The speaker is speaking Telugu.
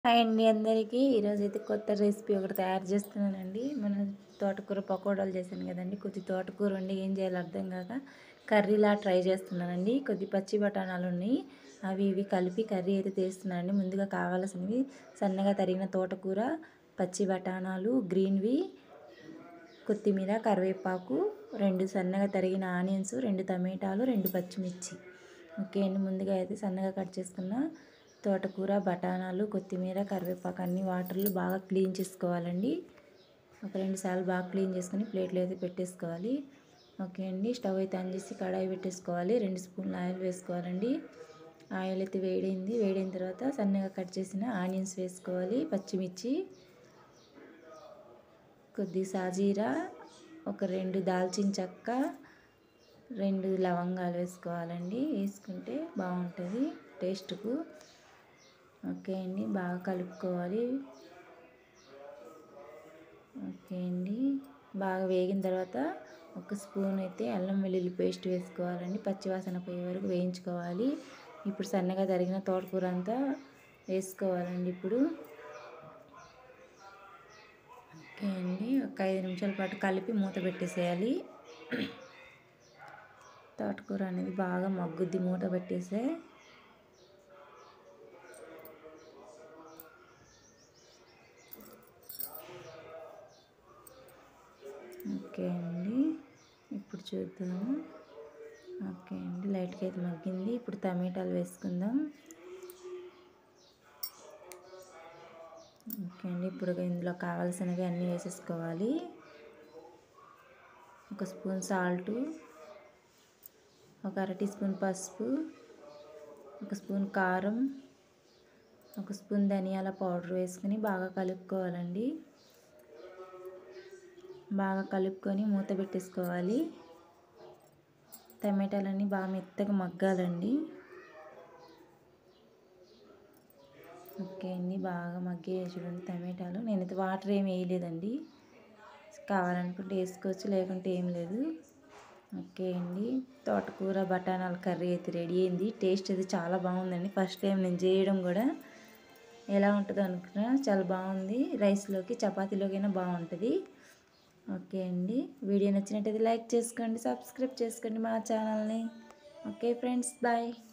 హాయ్ అండి అందరికీ ఈరోజు అయితే కొత్త రెసిపీ ఒకటి తయారు చేస్తున్నానండి మన తోటకూర పకోడాలు చేశాను కదండి కొద్ది తోటకూర ఉండి ఏం చేయాలో అర్థం కాక కర్రీలా ట్రై చేస్తున్నానండి కొద్ది పచ్చి బఠానాలు ఉన్నాయి అవి ఇవి కలిపి కర్రీ అయితే తీస్తున్నానండి ముందుగా కావాల్సినవి సన్నగా తరిగిన తోటకూర పచ్చి బఠానాలు గ్రీన్వి కొత్తిమీర కరివేపాకు రెండు సన్నగా తరిగిన ఆనియన్స్ రెండు టమాటాలు రెండు పచ్చిమిర్చి ఓకే అండి ముందుగా అయితే సన్నగా కట్ చేసుకున్న తోటకూర బఠానాలు కొత్తిమీర కరివేపాకు అన్ని వాటర్లు బాగా క్లీన్ చేసుకోవాలండి ఒక రెండు సార్లు బాగా క్లీన్ చేసుకుని ప్లేట్లో అయితే పెట్టేసుకోవాలి ఓకే అండి స్టవ్ అయితే ఆన్ చేసి కడాయి పెట్టేసుకోవాలి రెండు స్పూన్లు ఆయిల్ వేసుకోవాలండి ఆయిల్ అయితే వేడైంది వేడైన తర్వాత సన్నగా కట్ చేసిన ఆనియన్స్ వేసుకోవాలి పచ్చిమిర్చి కొద్ది సాజీరా ఒక రెండు దాల్చిన చెక్క రెండు లవంగాలు వేసుకోవాలండి వేసుకుంటే బాగుంటుంది టేస్ట్కు ఓకే అండి బాగా కలుపుకోవాలి ఓకే అండి బాగా వేగిన తర్వాత ఒక స్పూన్ అయితే అల్లం వెల్లుల్లి పేస్ట్ వేసుకోవాలండి పచ్చివాసన పోయే వరకు వేయించుకోవాలి ఇప్పుడు సన్నగా తరిగిన తోటకూర అంతా వేసుకోవాలండి ఇప్పుడు ఓకే అండి ఒక ఐదు నిమిషాల పాటు కలిపి మూత పెట్టేసేయాలి తోటకూర అనేది బాగా మగ్గుద్ది మూత పెట్టేసే ఓకే అండి ఇప్పుడు చూద్దాము ఓకే అండి లైట్గా అయితే మగ్గింది ఇప్పుడు టమాటాలు వేసుకుందాం ఓకే అండి ఇప్పుడు ఇందులో కావాల్సినవి అన్నీ వేసేసుకోవాలి ఒక స్పూన్ సాల్టు ఒక అర టీ స్పూన్ పసుపు ఒక స్పూన్ కారం ఒక స్పూన్ ధనియాల పౌడర్ వేసుకుని బాగా కలుపుకోవాలండి బాగా కలుపుకొని మూత పెట్టేసుకోవాలి టమాటాలన్నీ బాగా మెత్తగా మగ్గాలండి ఓకే అండి బాగా మగ్గే చూడండి టమాటాలు నేనైతే వాటర్ ఏమి వేయలేదండి కావాలనుకుంటే వేసుకోవచ్చు లేకుంటే ఏం లేదు ఓకే అండి తోటకూర బఠానాల కర్రీ అయితే రెడీ అయింది టేస్ట్ అయితే చాలా బాగుందండి ఫస్ట్ టైం నేను చేయడం కూడా ఎలా ఉంటుందో అనుకున్నా చాలా బాగుంది రైస్లోకి చపాతీలోకైనా బాగుంటుంది ఓకే అండి వీడియో నచ్చినట్టయితే లైక్ చేసుకోండి సబ్స్క్రైబ్ చేసుకోండి మా ఛానల్ని ఓకే ఫ్రెండ్స్ బాయ్